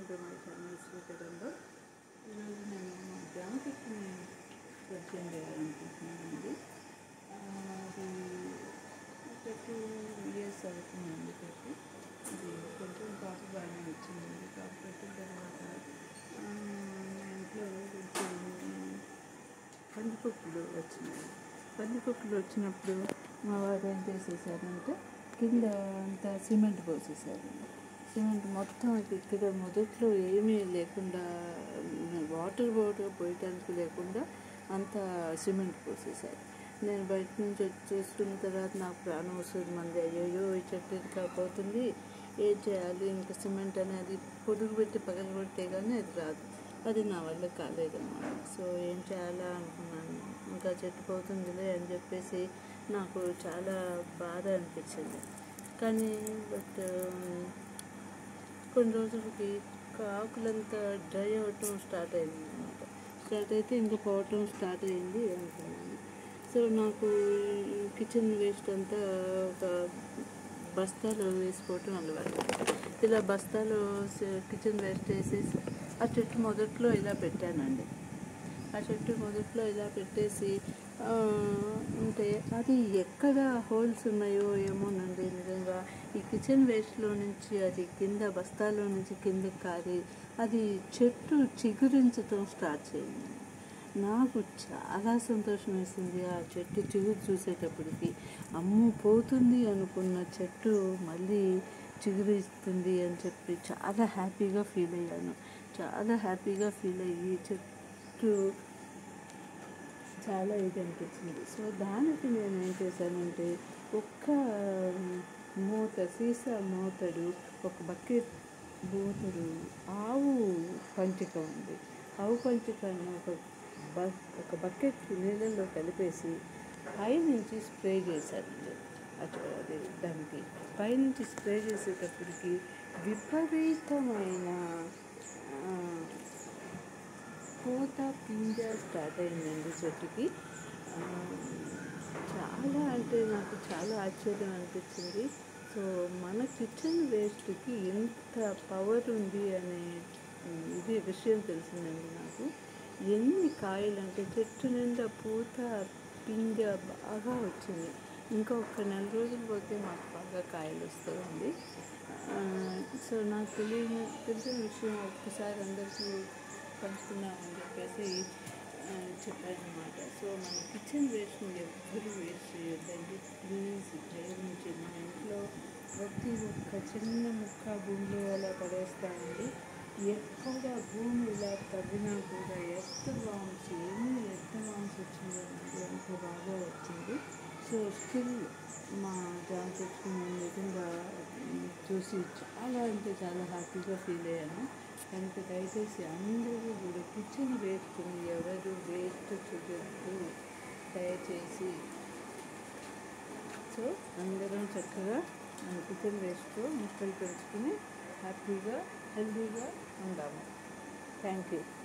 to my channel Sri Kadambam ఈరోజు నేను మా జామచెట్టుని పరిచయం చేయాలనుకుంటున్నానండి ఆ, అది చెట్టు ఇయర్స్ అవుతుందండి చెట్టు అది కొంచెం కాపు బాగానే వచ్చిందండి కాపు పెట్టిన తర్వాత ఆ, మా ఇంట్లో కొంచెం పందికొక్కులు వచ్చినాయి పందికొక్కులు వచ్చినప్పుడు మా వారు ఏం చేసేసారంటే కింద అంతా సిమెంట్ పోసేసారు సిమెంట్ మొత్తం ఇక్కడ మొదట్లో ఏమీ లేకుండా వాటర్ వాటర్ పోయటానికి లేకుండా అంతా సిమెంట్ పోసేసారు నేను బయట నుంచి వచ్చి చూసుకున్న తర్వాత నాకు ప్రాణం వస్తుంది మంది అయ్యో ఈ చెట్టు ఇంకా పోతుంది ఏం చేయాలి ఇంకా సిమెంట్ అనేది పొడుగు పెట్టి పగల కొట్టే కానీ అది రాదు అది నా వల్ల కాలేదన్నమాట సో ఏం చేయాలా అనుకున్నాను ఇంకా చెట్టు పోతుందిలే అని చెప్పేసి నాకు చాలా బాధ అనిపించింది కానీ బట్ కొన్ని రోజులకి ఆకులంతా డ్రై అవటం స్టార్ట్ అయింది అనమాట స్టార్ట్ అయితే ఇంకా పోవటం స్టార్ట్ అయింది అనుకున్నాను సో నాకు కిచెన్ వేస్ట్ అంతా ఒక బస్తాలో వేసుకోవటం అలవాటు ఇలా బస్తాలో కిచెన్ వేస్ట్ వేసేసి ఆ చెట్టు మొదట్లో ఇలా పెట్టానండి ఆ చెట్టు మొదట్లో ఇలా పెట్టేసి ఆ, ఉంటే అది ఎక్కడ హోల్స్ ఉన్నాయో ఏమోనండి నిజంగా ఈ కిచెన్ వేస్ట్లో నుంచి అది కింద బస్తాలో నుంచి కిందకి కారి అది చెట్టు చిగురించడం స్టార్ట్ చేయండి నాకు చాలా సంతోషం వేసింది ఆ చెట్టు చిగురు చూసేటప్పటికి అమ్ము పోతుంది అనుకున్న చెట్టు మళ్ళీ చిగురు ఇస్తుంది అని చెప్పి చాలా హ్యాపీగా ఫీల్ అయ్యాను చాలా హ్యాపీగా ఫీల్ అయ్యి చెట్టు చాలా ఇది అనిపించింది సో దానికి నేను ఏం చేశానంటే ఒక్క మూత సీసా మూతడు ఒక బకెట్ మూతడు ఆవు పంచిక ఉంది ఆవు పంచికను ఒక బ ఒక బకెట్ నీళ్ళల్లో కలిపేసి పైనుంచి స్ప్రే చేశానండి అటు అది దానికి పైనుంచి స్ప్రే చేసేటప్పటికి విపరీతమైన ఆ, పూత పింజ స్టార్ట్ అయిందండి చెట్టుకి ఆ, చాలా అంటే నాకు చాలా ఆశ్చర్యం అనిపించింది సో మన కిచెన్ వేస్ట్కి ఎంత పవర్ ఉంది అనే ఉమ్, ఇది విషయం తెలిసిందండి నాకు ఎన్ని కాయలు అంటే చెట్టు నిండా పూత పింజ బాగా వచ్చింది ఇంకా ఒక నెల రోజులు పోతే మాకు బాగా కాయలు వస్తాయండి ఆ, సో నాకు తెలియని తెలిసిన విషయం ఒక్కసారి అందరికీ పంచుకున్నామని చెప్పేసి ఆ, చెప్పారనమాట సో మన కిచెన్ వేస్ట్ని ఎవ్వరూ వేస్ట్ చేయొద్దండి ప్లీజ్ దయవుంచి మా ఇంట్లో ప్రతి ఒక్క చిన్న ముక్క భూమిలో అలా పడేస్తామండి ఎక్కడ భూమి ఇలా తవ్వినా కూడా ఎర్త్ బాంబ్స్ ఎన్ని ఎర్త్ బాంబ్స్ వచ్చిందో నాకు ఎంత బాగా వచ్చింది సో స్టిల్ మా జామ చెట్టుకు నేను నిజంగా ఉమ్, చూసి చాలా అంటే చాలా హ్యాపీగా ఫీల్ అయ్యాను కనుక దయచేసి అందరూ కూడా కిచెన్ వేస్ట్ని ఎవరు వేస్ట్ చూడద్దు దయచేసి సో అందరం చక్కగా మన కిచెన్ వేస్ట్తో ముక్కలు పెంచుకుని హ్యాపీగా హెల్తీగా ఉందాము థ్యాంక్ యూ